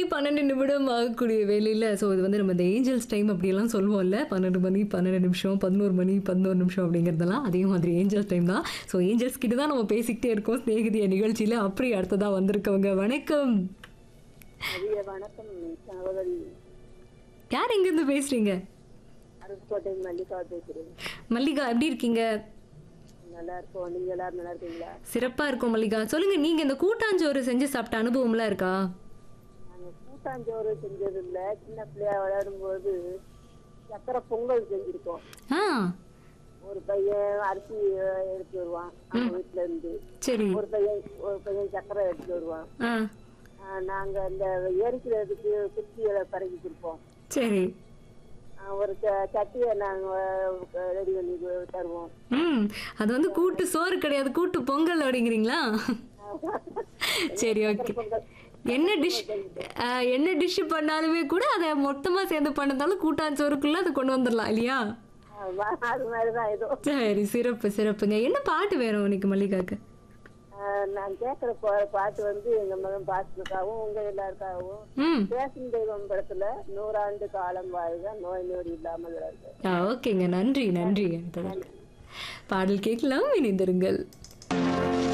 பன்னெண்டு நிமிடம் ஆகக்கூடிய வேலையில் ஸோ இது வந்து நம்ம இந்த ஏஞ்சல்ஸ் டைம் அப்படியெல்லாம் சொல்லுவோம்ல பன்னெண்டு மணி பன்னெண்டு நிமிஷம் பதினோரு மணி பதினோரு நிமிஷம் அப்படிங்கிறதெல்லாம் அதே மாதிரி ஏஞ்சல்ஸ் டைம் தான் ஸோ ஏஞ்சல்ஸ் கிட்ட தான் நம்ம பேசிக்கிட்டே இருக்கோம் ஸ்நேகிதிய நிகழ்ச்சியில் அப்படி அடுத்ததாக வந்திருக்கவங்க வணக்கம் மதிய வணக்கம் சகோதரி யார் எங்கேருந்து பேசுகிறீங்க அருப்புக்கோட்டை மல்லிகா பேசுறேன் மல்லிகா எப்படி இருக்கீங்க நல்லா இருக்கோம் நீங்க எல்லாரும் நல்லா இருக்கீங்களா சிறப்பாக இருக்கும் மல்லிகா சொல்லுங்கள் நீங்கள் இந்த கூட்டாஞ்சோறு செஞ்சு சாப்பிட்ட அனுபவம்லாம் இருக்கா நாங்க கூட்டாஞ்சோறு செஞ்சது இல்ல சின்ன பிள்ளையா விளையாடும் போது சக்கரை பொங்கல் செஞ்சிருக்கோம் ஆ ஒரு பையன் அரிசி அஹ், எடுத்து வருவான் அவங்க வீட்டுல இருந்து சரி ஒரு பையன் ஒரு பையன் சக்கரை எடுத்து வருவான் ஆ ஆஹ், நாங்க அந்த எரிக்கிறதுக்கு குச்சிகளை பறக்கி கொடுப்போம் சரி ஆஹ், ஒரு ச- சட்டியை நாங்க ரெடி பண்ணி கு- தருவோம் ம் அது வந்து கூட்டு சோறு கிடையாது கூட்டு பொங்கல் அப்படிங்கிறீங்களா சரி ஓகே என்ன டிஷ் என்ன டிஷ் பண்ணாலுமே கூட அதை மொத்தமாக சேர்ந்து பண்ணதாலும் கூட்டாஞ்சோறுக்குள்ள அதை கொண்டு வந்துடலாம் இல்லையா ஆமா, அது மாதிரிதான் ஏதோ சரி சிறப்பு சிறப்புங்க என்ன பாட்டு வேணும் உனக்கு மல்லிகாக்கு ஆஹ் நான் கேட்குற பா- பாட்டு வந்து எங்க மகன் பாட்டுக்காகவும் உங்க எல்லாருக்காகவும் ம் பேசும் தெய்வம் படத்துல நூறாண்டு காலம் வாழ்க நோய் நொடி இல்லாமல் வாழ்க ஆ ஓகேங்க நன்றி நன்றி பாடல் கேட்கலாம் இணைந்திருங்கள்